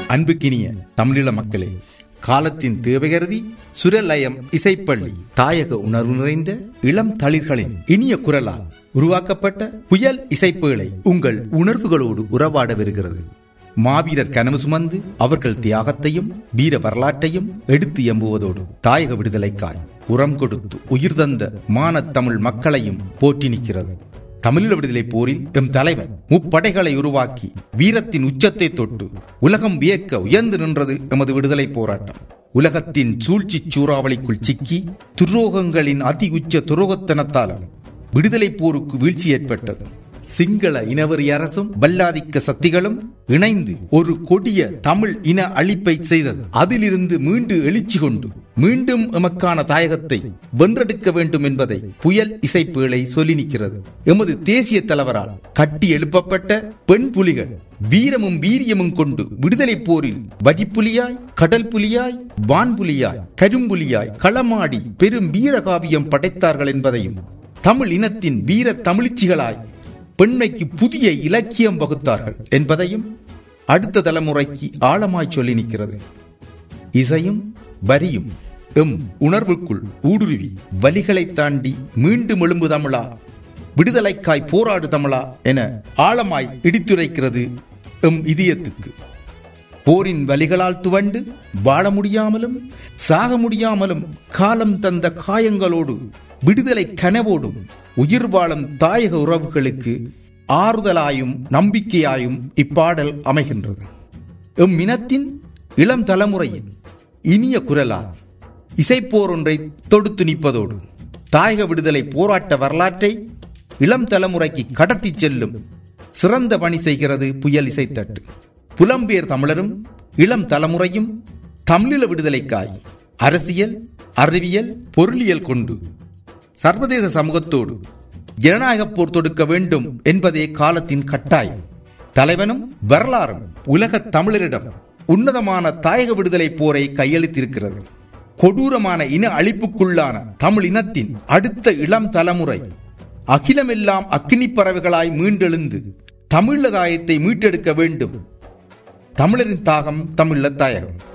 அன்புக்கினிய தமிழீழ மக்களே காலத்தின் தேவை கருதி சுரலயம் இசைப்பள்ளி தாயக உணர்வு நிறைந்த இளம் தளிர்களின் இனிய குரலால் உருவாக்கப்பட்ட புயல் இசைப்பேழை உங்கள் உணர்வுகளோடு உறவாடவிருக்கிறது மாவீரர் கனவு சுமந்து அவர்கள் தியாகத்தையும் வீர வரலாற்றையும் எடுத்து எம்புவதோடு தாயக விடுதலைக்காய் உரம் கொடுத்து உயிர் தந்த மானத் தமிழ் மக்களையும் போற்றி நிற்கிறது தமிழீழ விடுதலை போரில் எம் தலைவர் முப்படைகளை உருவாக்கி வீரத்தின் உச்சத்தை தொட்டு உலகம் வியக்க உயர்ந்து நின்றது எமது விடுதலை போராட்டம் உலகத்தின் சூழ்ச்சி சூறாவளிக்குள் சிக்கி துரோகங்களின் அதி உச்ச துரோகத்தனத்தாலும் விடுதலை போருக்கு வீழ்ச்சி ஏற்பட்டது சிங்கள இனவரி அரசும் வல்லாதிக்க சக்திகளும் இணைந்து ஒரு கொடிய தமிழ் இன அழிப்பை செய்தது அதிலிருந்து மீண்டு எழுச்சி கொண்டு மீண்டும் எமக்கான தாயகத்தை வென்றெடுக்க வேண்டும் என்பதை புயல் இசைப்பேழை சொல்லி நிற்கிறது எமது தேசிய தலைவரால் கட்டி எழுப்பப்பட்ட பெண் புலிகள் வீரமும் வீரியமும் கொண்டு விடுதலை போரில் வரிப்புலியாய் கடல் புலியாய் வான்புலியாய் கரும்புலியாய் களமாடி பெரும் வீரகாவியம் படைத்தார்கள் என்பதையும் தமிழ் இனத்தின் வீர தமிழ்ச்சிகளாய் பெண்மைக்கு புதிய இலக்கியம் வகுத்தார்கள் என்பதையும் அடுத்த தலைமுறைக்கு ஆழமாய் சொல்லி நிற்கிறது இசையும் வரியும் எம் உணர்வுக்குள் ஊடுருவி வலிகளை தாண்டி மீண்டும் எழும்பு தமிழா விடுதலைக்காய் போராடு தமிழா என ஆழமாய் இடித்துரைக்கிறது எம் இதயத்துக்கு போரின் வலிகளால் துவண்டு வாழ முடியாமலும் சாக முடியாமலும் காலம் தந்த காயங்களோடு விடுதலை கனவோடும் உயிர் வாழும் தாயக உறவுகளுக்கு ஆறுதலாயும் நம்பிக்கையாயும் இப்பாடல் அமைகின்றது எம் இனத்தின் இளம் தலைமுறையின் இனிய குரலால் இசைப்போர் ஒன்றை தொடுத்து நிற்பதோடு தாயக விடுதலை போராட்ட வரலாற்றை இளம் தலைமுறைக்கு கடத்திச் செல்லும் சிறந்த பணி செய்கிறது புயல் இசைத்தட்டு புலம்பெயர் தமிழரும் இளம் தலைமுறையும் தமிழீழ விடுதலைக்காய் அரசியல் அறிவியல் பொருளியல் கொண்டு சர்வதேச சமூகத்தோடு ஜனநாயக போர் தொடுக்க வேண்டும் என்பதே காலத்தின் கட்டாயம் தலைவனும் வரலாறும் உலக தமிழரிடம் உன்னதமான தாயக விடுதலை போரை கையளித்திருக்கிறது கொடூரமான இன அழிப்புக்குள்ளான தமிழ் இனத்தின் அடுத்த இளம் தலைமுறை அகிலமெல்லாம் அக்கினி பறவைகளாய் மீண்டெழுந்து தமிழதாயத்தை மீட்டெடுக்க வேண்டும் தமிழரின் தாகம் தமிழ தாயகம்